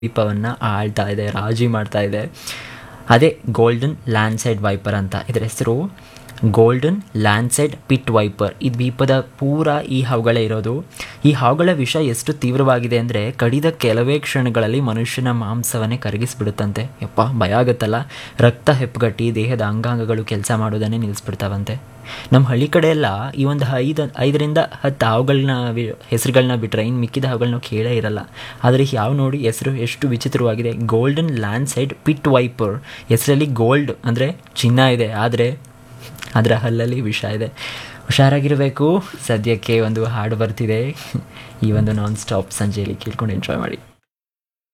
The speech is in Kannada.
ದ್ವೀಪವನ್ನು ಆಳ್ತಾ ಇದೆ ರಾಜಿ ಮಾಡ್ತಾ ಇದೆ ಅದೇ ಗೋಲ್ಡನ್ ಲ್ಯಾಂಡ್ಸೈಡ್ ವೈಪರ್ ಅಂತ ಇದರ ಹೆಸರು ಗೋಲ್ಡನ್ ಲ್ಯಾಂಡ್ಸೈಡ್ ಪಿಟ್ ವೈಪರ್ ಈ ದ್ವೀಪದ ಪೂರ ಈ ಹಾವುಗಳೇ ಇರೋದು ಈ ಹಾವುಗಳ ವಿಷ ಎಷ್ಟು ತೀವ್ರವಾಗಿದೆ ಅಂದರೆ ಕಡಿದ ಕೆಲವೇ ಕ್ಷಣಗಳಲ್ಲಿ ಮನುಷ್ಯನ ಮಾಂಸವನ್ನೇ ಕರಗಿಸ್ಬಿಡುತ್ತಂತೆ ಯಪ್ಪ ಭಯ ಆಗುತ್ತಲ್ಲ ರಕ್ತ ಹೆಪ್ಪುಗಟ್ಟಿ ದೇಹದ ಅಂಗಾಂಗಗಳು ಕೆಲಸ ಮಾಡೋದನ್ನೇ ನಿಲ್ಲಿಸ್ಬಿಡ್ತಾವಂತೆ ನಮ್ಮ ಹಳ್ಳಿ ಕಡೆ ಎಲ್ಲ ಈ ಒಂದು ಐದು ಐದರಿಂದ ಹತ್ತು ಹಾವುಗಳನ್ನ ಹೆಸರುಗಳನ್ನ ಬಿಟ್ಟರೆ ಇನ್ನು ಮಿಕ್ಕಿದ ಹಾವುಗಳನ್ನ ಕೇಳೇ ಇರಲ್ಲ ಆದರೆ ಯಾವ ನೋಡಿ ಹೆಸರು ಎಷ್ಟು ವಿಚಿತ್ರವಾಗಿದೆ golden land side pit viper ಹೆಸರಲ್ಲಿ ಗೋಲ್ಡ್ ಅಂದರೆ ಚಿನ್ನ ಇದೆ ಆದರೆ ಅದರ ಹಲ್ಲಲ್ಲಿ ವಿಷ ಇದೆ ಹುಷಾರಾಗಿರಬೇಕು ಸದ್ಯಕ್ಕೆ ಒಂದು ಹಾಡು ಬರ್ತಿದೆ ಈ ಒಂದು ನಾನ್ ಸ್ಟಾಪ್ ಸಂಜೆಯಲ್ಲಿ ಕೇಳ್ಕೊಂಡು ಎಂಜಾಯ್ ಮಾಡಿ